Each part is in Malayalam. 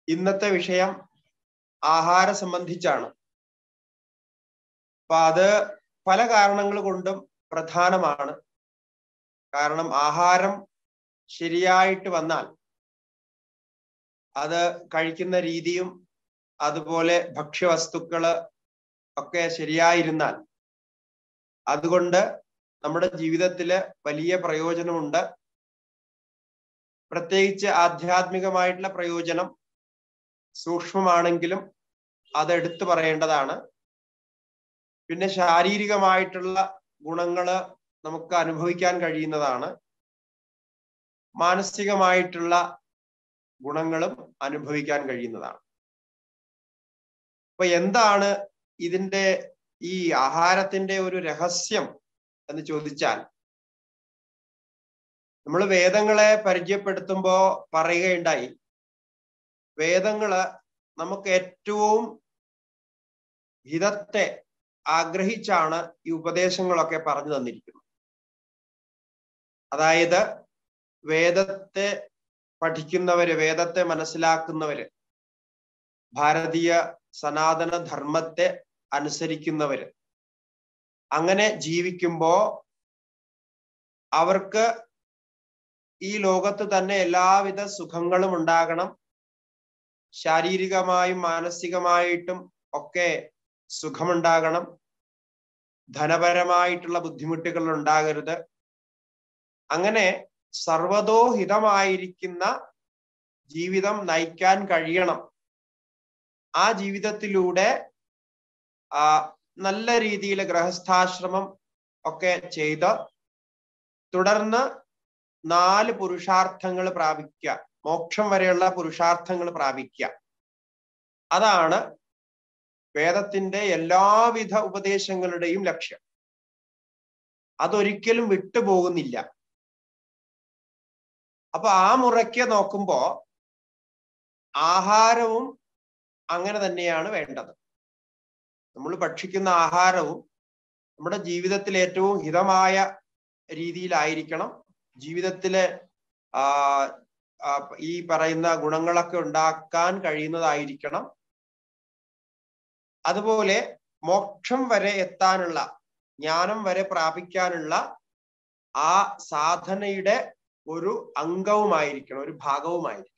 ഇന്നത്തെ വിഷയം ആഹാര സംബന്ധിച്ചാണ് അപ്പൊ അത് പല കാരണങ്ങൾ കൊണ്ടും പ്രധാനമാണ് കാരണം ആഹാരം ശരിയായിട്ട് വന്നാൽ അത് കഴിക്കുന്ന രീതിയും അതുപോലെ ഭക്ഷ്യവസ്തുക്കള് ഒക്കെ ശരിയായിരുന്നാൽ അതുകൊണ്ട് നമ്മുടെ ജീവിതത്തില് വലിയ പ്രയോജനമുണ്ട് പ്രത്യേകിച്ച് ആധ്യാത്മികമായിട്ടുള്ള പ്രയോജനം സൂക്ഷ്മമാണെങ്കിലും അത് എടുത്തു പറയേണ്ടതാണ് പിന്നെ ശാരീരികമായിട്ടുള്ള ഗുണങ്ങള് നമുക്ക് അനുഭവിക്കാൻ കഴിയുന്നതാണ് മാനസികമായിട്ടുള്ള ഗുണങ്ങളും അനുഭവിക്കാൻ കഴിയുന്നതാണ് അപ്പൊ എന്താണ് ഇതിന്റെ ഈ ആഹാരത്തിന്റെ ഒരു രഹസ്യം എന്ന് ചോദിച്ചാൽ നമ്മൾ വേദങ്ങളെ പരിചയപ്പെടുത്തുമ്പോ പറയുകയുണ്ടായി വേദങ്ങള് നമുക്ക് ഏറ്റവും ഹിതത്തെ ആഗ്രഹിച്ചാണ് ഈ ഉപദേശങ്ങളൊക്കെ പറഞ്ഞു തന്നിരിക്കുന്നത് അതായത് വേദത്തെ പഠിക്കുന്നവര് വേദത്തെ മനസ്സിലാക്കുന്നവര് ഭാരതീയ സനാതന ധർമ്മത്തെ അനുസരിക്കുന്നവര് അങ്ങനെ ജീവിക്കുമ്പോ അവർക്ക് ഈ ലോകത്ത് തന്നെ എല്ലാവിധ സുഖങ്ങളും ഉണ്ടാകണം ശാരീരികമായും മാനസികമായിട്ടും ഒക്കെ സുഖമുണ്ടാകണം ധനപരമായിട്ടുള്ള ബുദ്ധിമുട്ടുകൾ ഉണ്ടാകരുത് അങ്ങനെ സർവതോഹിതമായിരിക്കുന്ന ജീവിതം നയിക്കാൻ കഴിയണം ആ ജീവിതത്തിലൂടെ ആ നല്ല രീതിയിൽ ഗൃഹസ്ഥാശ്രമം ഒക്കെ ചെയ്ത് തുടർന്ന് നാല് പുരുഷാർത്ഥങ്ങൾ പ്രാപിക്കുക മോക്ഷം വരെയുള്ള പുരുഷാർത്ഥങ്ങൾ പ്രാപിക്കുക അതാണ് വേദത്തിന്റെ എല്ലാവിധ ഉപദേശങ്ങളുടെയും ലക്ഷ്യം അതൊരിക്കലും വിട്ടുപോകുന്നില്ല അപ്പൊ ആ മുറയ്ക്ക് നോക്കുമ്പോ ആഹാരവും അങ്ങനെ തന്നെയാണ് വേണ്ടത് നമ്മൾ ഭക്ഷിക്കുന്ന ആഹാരവും നമ്മുടെ ജീവിതത്തിൽ ഏറ്റവും ഹിതമായ രീതിയിലായിരിക്കണം ജീവിതത്തിലെ ആ ഈ പറയുന്ന ഗുണങ്ങളൊക്കെ ഉണ്ടാക്കാൻ കഴിയുന്നതായിരിക്കണം അതുപോലെ മോക്ഷം വരെ എത്താനുള്ള ജ്ഞാനം വരെ പ്രാപിക്കാനുള്ള ആ സാധനയുടെ ഒരു അംഗവുമായിരിക്കണം ഒരു ഭാഗവുമായിരിക്കണം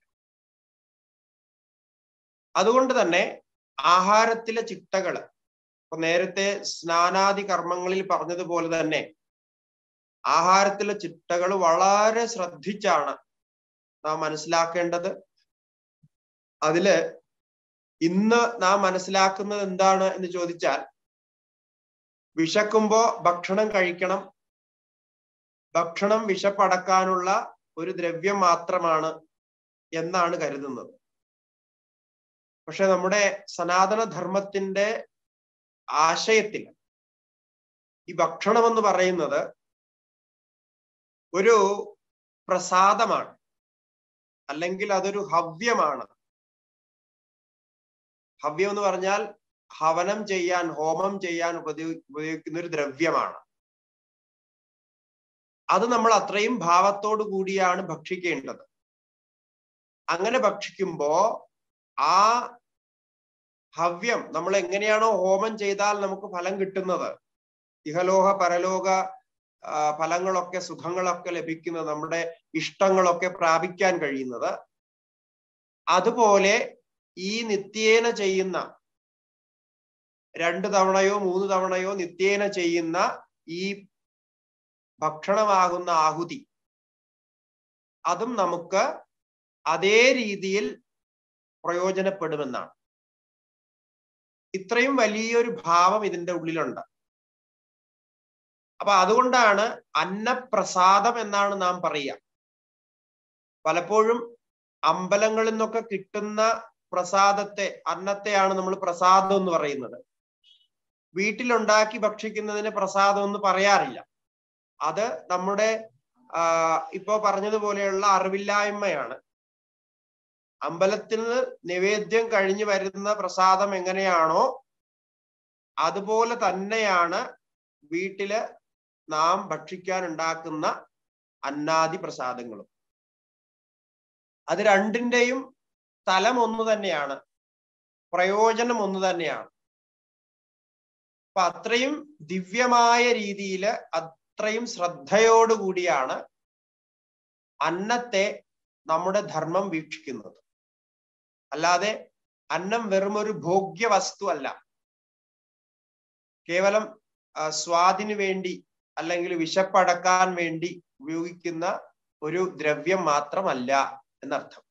അതുകൊണ്ട് തന്നെ ആഹാരത്തിലെ ചിട്ടകള് ഇപ്പൊ നേരത്തെ സ്നാനാദി കർമ്മങ്ങളിൽ പറഞ്ഞതുപോലെ തന്നെ ആഹാരത്തിലെ ചിട്ടകൾ വളരെ ശ്രദ്ധിച്ചാണ് നാം മനസ്സിലാക്കേണ്ടത് അതില് ഇന്ന് നാം മനസ്സിലാക്കുന്നത് എന്താണ് എന്ന് ചോദിച്ചാൽ വിശക്കുമ്പോ ഭക്ഷണം കഴിക്കണം ഭക്ഷണം വിശപ്പടക്കാനുള്ള ഒരു ദ്രവ്യം മാത്രമാണ് എന്നാണ് കരുതുന്നത് പക്ഷെ നമ്മുടെ സനാതന ധർമ്മത്തിന്റെ ആശയത്തിൽ ഈ ഭക്ഷണം എന്ന് പറയുന്നത് ഒരു പ്രസാദമാണ് അല്ലെങ്കിൽ അതൊരു ഹവ്യമാണ് ഹവ്യം എന്ന് പറഞ്ഞാൽ ഹവനം ചെയ്യാൻ ഹോമം ചെയ്യാൻ ഉപയോഗി ഉപയോഗിക്കുന്ന ഒരു ദ്രവ്യമാണ് അത് നമ്മൾ അത്രയും ഭാവത്തോടു കൂടിയാണ് ഭക്ഷിക്കേണ്ടത് അങ്ങനെ ഭക്ഷിക്കുമ്പോ ആ ഹവ്യം നമ്മൾ എങ്ങനെയാണോ ഹോമം ചെയ്താൽ നമുക്ക് ഫലം കിട്ടുന്നത് ഇഹലോക പരലോക ഫലങ്ങളൊക്കെ സുഖങ്ങളൊക്കെ ലഭിക്കുന്നത് നമ്മുടെ ഇഷ്ടങ്ങളൊക്കെ പ്രാപിക്കാൻ കഴിയുന്നത് അതുപോലെ ഈ നിത്യേന ചെയ്യുന്ന രണ്ട് തവണയോ മൂന്ന് തവണയോ നിത്യേന ചെയ്യുന്ന ഈ ഭക്ഷണമാകുന്ന ആഹുതി അതും നമുക്ക് അതേ രീതിയിൽ പ്രയോജനപ്പെടുമെന്നാണ് ഇത്രയും വലിയൊരു ഭാവം ഇതിന്റെ ഉള്ളിലുണ്ട് അപ്പൊ അതുകൊണ്ടാണ് അന്നപ്രസാദം എന്നാണ് നാം പറയുക പലപ്പോഴും അമ്പലങ്ങളിൽ നിന്നൊക്കെ കിട്ടുന്ന പ്രസാദത്തെ അന്നത്തെയാണ് നമ്മൾ പ്രസാദം എന്ന് പറയുന്നത് വീട്ടിലുണ്ടാക്കി ഭക്ഷിക്കുന്നതിന് പ്രസാദം എന്ന് പറയാറില്ല അത് നമ്മുടെ ആ ഇപ്പോ പറഞ്ഞതുപോലെയുള്ള അറിവില്ലായ്മയാണ് അമ്പലത്തിൽ നിന്ന് നിവേദ്യം കഴിഞ്ഞു വരുന്ന പ്രസാദം എങ്ങനെയാണോ അതുപോലെ തന്നെയാണ് വീട്ടില് നാം ഭക്ഷിക്കാൻ ഉണ്ടാക്കുന്ന അന്നാദി പ്രസാദങ്ങളും അത് രണ്ടിന്റെയും സ്ഥലം ഒന്ന് തന്നെയാണ് പ്രയോജനം ഒന്ന് തന്നെയാണ് അപ്പൊ അത്രയും ദിവ്യമായ രീതിയിൽ അത്രയും ശ്രദ്ധയോടുകൂടിയാണ് അന്നത്തെ നമ്മുടെ ധർമ്മം വീക്ഷിക്കുന്നത് അല്ലാതെ അന്നം വെറും ഒരു ഭോഗ്യ വസ്തു അല്ല കേവലം സ്വാദിന് വേണ്ടി അല്ലെങ്കിൽ വിശപ്പടക്കാൻ വേണ്ടി ഉപയോഗിക്കുന്ന ഒരു ദ്രവ്യം മാത്രമല്ല എന്നർത്ഥം